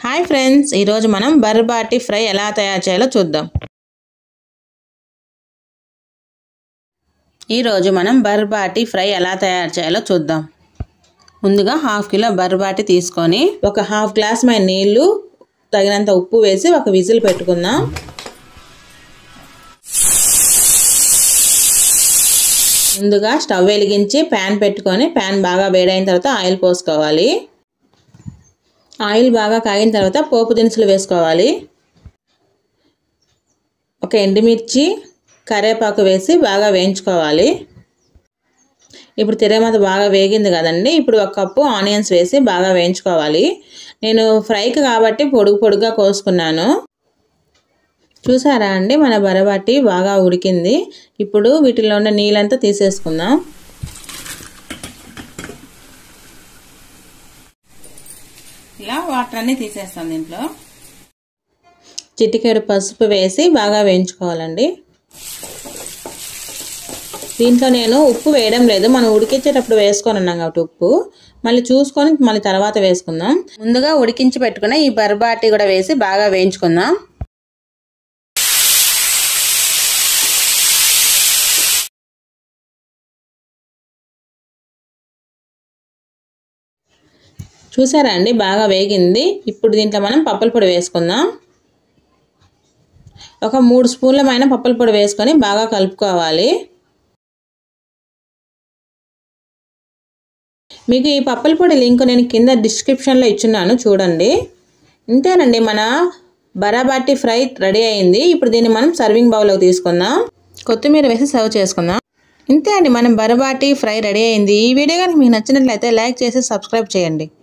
hi friends ఈరోజు మనం బర్బాటి fry ఎలా తయారు చేయాలో చూద్దాం ఈరోజు మనం బర్బాటి ఫ్రై ఎలా తయారు చేయాలో చూద్దాం ముందుగా హాఫ్ కిలో బర్బాటి తీసుకొని ఒక హాఫ్ గ్లాస్ మైన నీళ్లు తగినంత ఉప్పు వేసి ఒక విజిల్ పెట్టుకుందాం ముందుగా స్టవ్ వెలిగించి ప్యాన్ పెట్టుకొని ప్యాన్ బాగా వేడైన తర్వాత ఆయిల్ పోసుకోవాలి ఆయిల్ బాగా కాగిన తర్వాత పోపు దినుసులు వేసుకోవాలి ఒక ఎండుమిర్చి కరివేపాకు వేసి బాగా వేయించుకోవాలి ఇప్పుడు తిరగమత బాగా వేగింది కదండి ఇప్పుడు ఒక కప్పు ఆనియన్స్ వేసి బాగా వేయించుకోవాలి నేను ఫ్రైకి కాబట్టి పొడుగు పొడుగా కోసుకున్నాను చూసారా అండి మన బరబాటి బాగా ఉడికింది ఇప్పుడు వీటిలో ఉన్న నీళ్ళంతా తీసేసుకుందాం ఇలా వాటర్ అన్నీ తీసేస్తాం దీంట్లో చిటికెడు పసుపు వేసి బాగా వేయించుకోవాలండి దీంట్లో నేను ఉప్పు వేయడం లేదు మనం ఉడికించేటప్పుడు వేసుకొని ఉన్నాం కాబట్టి ఉప్పు మళ్ళీ చూసుకొని మళ్ళీ తర్వాత వేసుకుందాం ముందుగా ఉడికించి పెట్టుకున్న ఈ బర్బాటి కూడా వేసి బాగా వేయించుకుందాం చూసారా అండి బాగా వేగింది ఇప్పుడు దీంట్లో మనం పప్పుల పొడి వేసుకుందాం ఒక మూడు స్పూన్లమైన పప్పుల పొడి వేసుకొని బాగా కలుపుకోవాలి మీకు ఈ పప్పుల పొడి లింక్ నేను కింద డిస్క్రిప్షన్లో ఇచ్చున్నాను చూడండి ఇంతేనండి మన బరాబాటి ఫ్రై రెడీ అయింది ఇప్పుడు దీన్ని మనం సర్వింగ్ బౌల్లోకి తీసుకుందాం కొత్తిమీర వేసి సర్వ్ చేసుకుందాం ఇంతే అండి మనం బరబాటి ఫ్రై రెడీ అయింది ఈ వీడియో కనుక మీకు నచ్చినట్లయితే లైక్ చేసి సబ్స్క్రైబ్ చేయండి